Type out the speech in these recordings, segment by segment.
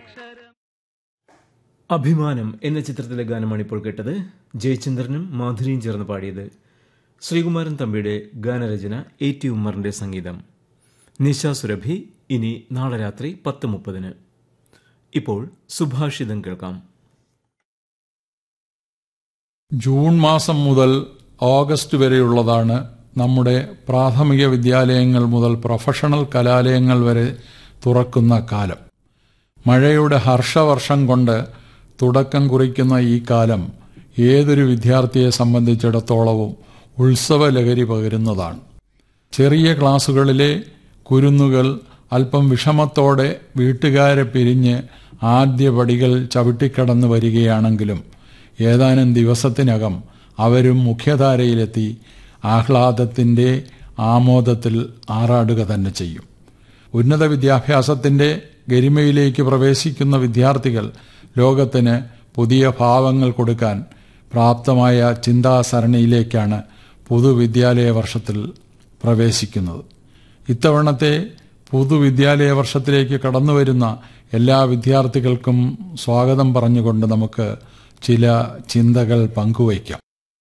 അഭിമാനം എന്ന ചിത്രത്തിലെ ഗാനമാണ് ഇപ്പോൾ കേട്ടത് ജയചന്ദ്രനും മാധുരിയും ചേർന്ന് പാടിയത് ശ്രീകുമാരൻ തമ്പിയുടെ ഗാനരചന എ ടി ഉമ്മറിന്റെ സംഗീതം നിശ സുരഭി ഇനി നാളെ രാത്രി പത്ത് മുപ്പതിന് ഇപ്പോൾ സുഭാഷിതം കേൾക്കാം ജൂൺ മാസം മുതൽ ഓഗസ്റ്റ് വരെയുള്ളതാണ് നമ്മുടെ പ്രാഥമിക വിദ്യാലയങ്ങൾ മുതൽ പ്രൊഫഷണൽ കലാലയങ്ങൾ വരെ തുറക്കുന്ന കാലം മഴയുടെ ഹർഷവർഷം കൊണ്ട് തുടക്കം കുറിക്കുന്ന ഈ കാലം ഏതൊരു വിദ്യാർത്ഥിയെ സംബന്ധിച്ചിടത്തോളവും ഉത്സവലഹരി പകരുന്നതാണ് ചെറിയ ക്ലാസുകളിലെ കുരുന്നുകൾ അല്പം വിഷമത്തോടെ വീട്ടുകാരെ പിരിഞ്ഞ് ആദ്യ പടികൾ ചവിട്ടിക്കടന്നു വരികയാണെങ്കിലും ഏതാനും ദിവസത്തിനകം അവരും മുഖ്യധാരയിലെത്തി ആഹ്ലാദത്തിൻ്റെ ആമോദത്തിൽ ആറാടുക തന്നെ ചെയ്യും ഉന്നത വിദ്യാഭ്യാസത്തിന്റെ ഗരിമയിലേക്ക് പ്രവേശിക്കുന്ന വിദ്യാർത്ഥികൾ ലോകത്തിന് പുതിയ ഭാവങ്ങൾ കൊടുക്കാൻ പ്രാപ്തമായ ചിന്താസരണിയിലേക്കാണ് പൊതുവിദ്യാലയ വർഷത്തിൽ പ്രവേശിക്കുന്നത് ഇത്തവണത്തെ പൊതുവിദ്യാലയ വർഷത്തിലേക്ക് കടന്നുവരുന്ന എല്ലാ വിദ്യാർത്ഥികൾക്കും സ്വാഗതം പറഞ്ഞുകൊണ്ട് നമുക്ക് ചില ചിന്തകൾ പങ്കുവയ്ക്കാം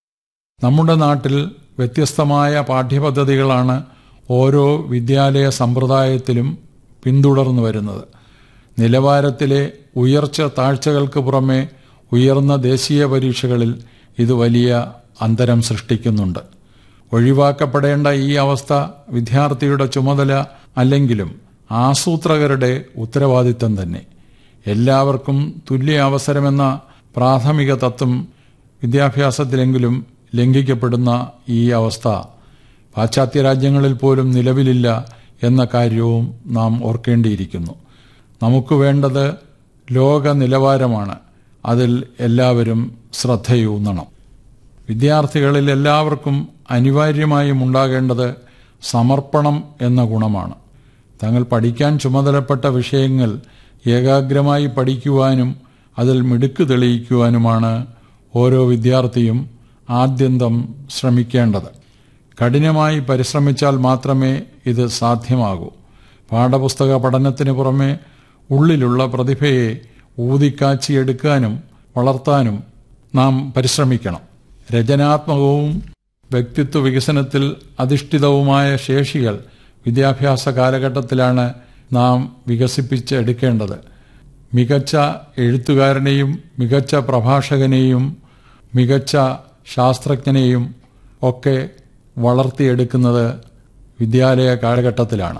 നമ്മുടെ നാട്ടിൽ വ്യത്യസ്തമായ പാഠ്യപദ്ധതികളാണ് ഓരോ വിദ്യാലയ സമ്പ്രദായത്തിലും പിന്തുടർന്നു വരുന്നത് നിലവാരത്തിലെ ഉയർച്ച താഴ്ചകൾക്ക് പുറമെ ഉയർന്ന ദേശീയ പരീക്ഷകളിൽ ഇത് വലിയ അന്തരം സൃഷ്ടിക്കുന്നുണ്ട് ഒഴിവാക്കപ്പെടേണ്ട ഈ അവസ്ഥ വിദ്യാർത്ഥിയുടെ ചുമതല അല്ലെങ്കിലും ആസൂത്രകരുടെ ഉത്തരവാദിത്തം തന്നെ എല്ലാവർക്കും തുല്യ അവസരമെന്ന പ്രാഥമിക തത്വം വിദ്യാഭ്യാസത്തിലെങ്കിലും ലംഘിക്കപ്പെടുന്ന ഈ അവസ്ഥ പാശ്ചാത്യ രാജ്യങ്ങളിൽ പോലും നിലവിലില്ല എന്ന കാര്യവും നാം ഓർക്കേണ്ടിയിരിക്കുന്നു നമുക്ക് വേണ്ടത് ലോക നിലവാരമാണ് അതിൽ എല്ലാവരും ശ്രദ്ധയൂന്നണം വിദ്യാർത്ഥികളിൽ എല്ലാവർക്കും അനിവാര്യമായും ഉണ്ടാകേണ്ടത് സമർപ്പണം എന്ന ഗുണമാണ് തങ്ങൾ പഠിക്കാൻ ചുമതലപ്പെട്ട വിഷയങ്ങൾ ഏകാഗ്രമായി പഠിക്കുവാനും അതിൽ മിടുക്ക് തെളിയിക്കുവാനുമാണ് ഓരോ വിദ്യാർത്ഥിയും ആദ്യന്തം ശ്രമിക്കേണ്ടത് കഠിനമായി പരിശ്രമിച്ചാൽ മാത്രമേ ഇത് സാധ്യമാകൂ പാഠപുസ്തക പഠനത്തിന് പുറമെ ഉള്ളിലുള്ള പ്രതിഭയെ ഊതിക്കാച്ചിയെടുക്കാനും വളർത്താനും നാം പരിശ്രമിക്കണം രചനാത്മകവും വ്യക്തിത്വ വികസനത്തിൽ അധിഷ്ഠിതവുമായ ശേഷികൾ വിദ്യാഭ്യാസ കാലഘട്ടത്തിലാണ് നാം വികസിപ്പിച്ചെടുക്കേണ്ടത് മികച്ച എഴുത്തുകാരനെയും മികച്ച പ്രഭാഷകനെയും മികച്ച ശാസ്ത്രജ്ഞനെയും ഒക്കെ വളർത്തിയെടുക്കുന്നത് വിദ്യാലയ കാലഘട്ടത്തിലാണ്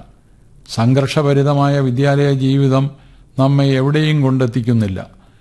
സംഘർഷഭരിതമായ വിദ്യാലയ ജീവിതം നമ്മെ എവിടെയും കൊണ്ടെത്തിക്കുന്നില്ല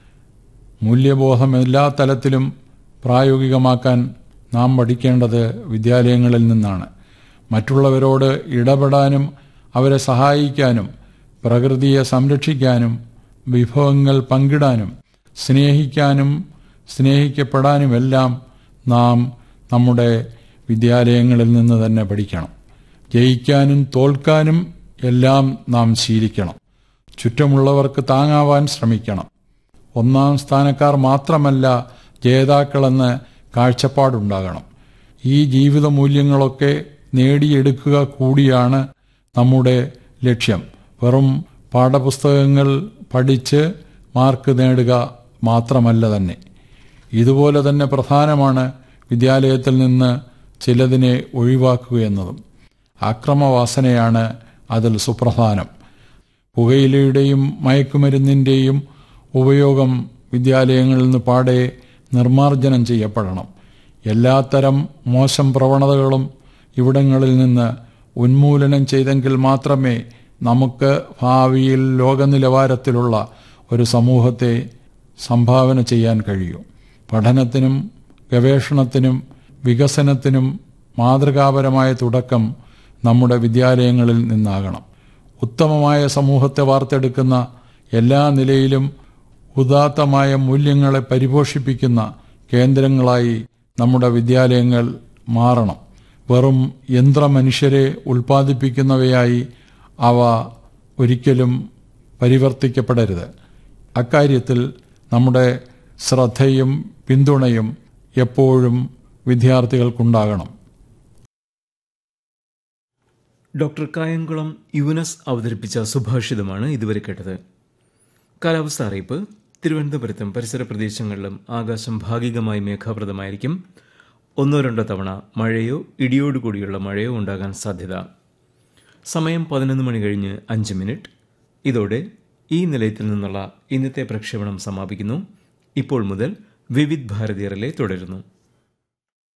മൂല്യബോധം എല്ലാ തലത്തിലും പ്രായോഗികമാക്കാൻ നാം പഠിക്കേണ്ടത് വിദ്യാലയങ്ങളിൽ നിന്നാണ് മറ്റുള്ളവരോട് ഇടപെടാനും അവരെ സഹായിക്കാനും പ്രകൃതിയെ സംരക്ഷിക്കാനും വിഭവങ്ങൾ പങ്കിടാനും സ്നേഹിക്കാനും സ്നേഹിക്കപ്പെടാനുമെല്ലാം നാം നമ്മുടെ വിദ്യാലയങ്ങളിൽ നിന്ന് തന്നെ പഠിക്കണം ജയിക്കാനും തോൽക്കാനും എല്ലാം നാം ശീലിക്കണം ചുറ്റുമുള്ളവർക്ക് താങ്ങാവാൻ ശ്രമിക്കണം ഒന്നാം സ്ഥാനക്കാർ മാത്രമല്ല ജേതാക്കളെന്ന് കാഴ്ചപ്പാടുണ്ടാകണം ഈ ജീവിത മൂല്യങ്ങളൊക്കെ നേടിയെടുക്കുക കൂടിയാണ് നമ്മുടെ ലക്ഷ്യം വെറും പാഠപുസ്തകങ്ങൾ പഠിച്ച് മാർക്ക് നേടുക മാത്രമല്ല തന്നെ ഇതുപോലെ തന്നെ പ്രധാനമാണ് വിദ്യാലയത്തിൽ നിന്ന് ചിലതിനെ ഒഴിവാക്കുക എന്നതും ആക്രമവാസനയാണ് അതിൽ സുപ്രധാനം പുകയിലയുടെയും മയക്കുമരുന്നിൻ്റെയും ഉപയോഗം വിദ്യാലയങ്ങളിൽ നിന്ന് പാടെ നിർമ്മാർജ്ജനം ചെയ്യപ്പെടണം എല്ലാത്തരം മോശം പ്രവണതകളും ഇവിടങ്ങളിൽ നിന്ന് ഉന്മൂലനം ചെയ്തെങ്കിൽ മാത്രമേ നമുക്ക് ഭാവിയിൽ ലോകനിലവാരത്തിലുള്ള ഒരു സമൂഹത്തെ സംഭാവന ചെയ്യാൻ കഴിയൂ പഠനത്തിനും ഗവേഷണത്തിനും വികസനത്തിനും മാതൃകാപരമായ തുടക്കം നമ്മുടെ വിദ്യാലയങ്ങളിൽ നിന്നാകണം ഉത്തമമായ സമൂഹത്തെ വാർത്തെടുക്കുന്ന എല്ലാ നിലയിലും ഉദാത്തമായ മൂല്യങ്ങളെ പരിപോഷിപ്പിക്കുന്ന കേന്ദ്രങ്ങളായി നമ്മുടെ വിദ്യാലയങ്ങൾ മാറണം വെറും യന്ത്രമനുഷ്യരെ ഉൽപ്പാദിപ്പിക്കുന്നവയായി അവ ഒരിക്കലും പരിവർത്തിക്കപ്പെടരുത് അക്കാര്യത്തിൽ നമ്മുടെ ശ്രദ്ധയും പിന്തുണയും എപ്പോഴും വിദ്യാർത്ഥികൾക്കുണ്ടാകണം ഡോക്ടർ കായംകുളം യുവനസ് അവതരിപ്പിച്ച സുഭാഷിതമാണ് ഇതുവരെ കേട്ടത് കാലാവസ്ഥ അറിയിപ്പ് തിരുവനന്തപുരത്തും പരിസര പ്രദേശങ്ങളിലും ആകാശം ഭാഗികമായി മേഘാവൃതമായിരിക്കും ഒന്നോ രണ്ടോ തവണ മഴയോ ഇടിയോടുകൂടിയുള്ള മഴയോ ഉണ്ടാകാൻ സാധ്യത സമയം പതിനൊന്ന് മണി കഴിഞ്ഞ് അഞ്ച് മിനിറ്റ് ഇതോടെ ഈ നിലയത്തിൽ നിന്നുള്ള ഇന്നത്തെ പ്രക്ഷേപണം സമാപിക്കുന്നു ഇപ്പോൾ മുതൽ വിവിധ് ഭാരതീയറിലെ തുടരുന്നു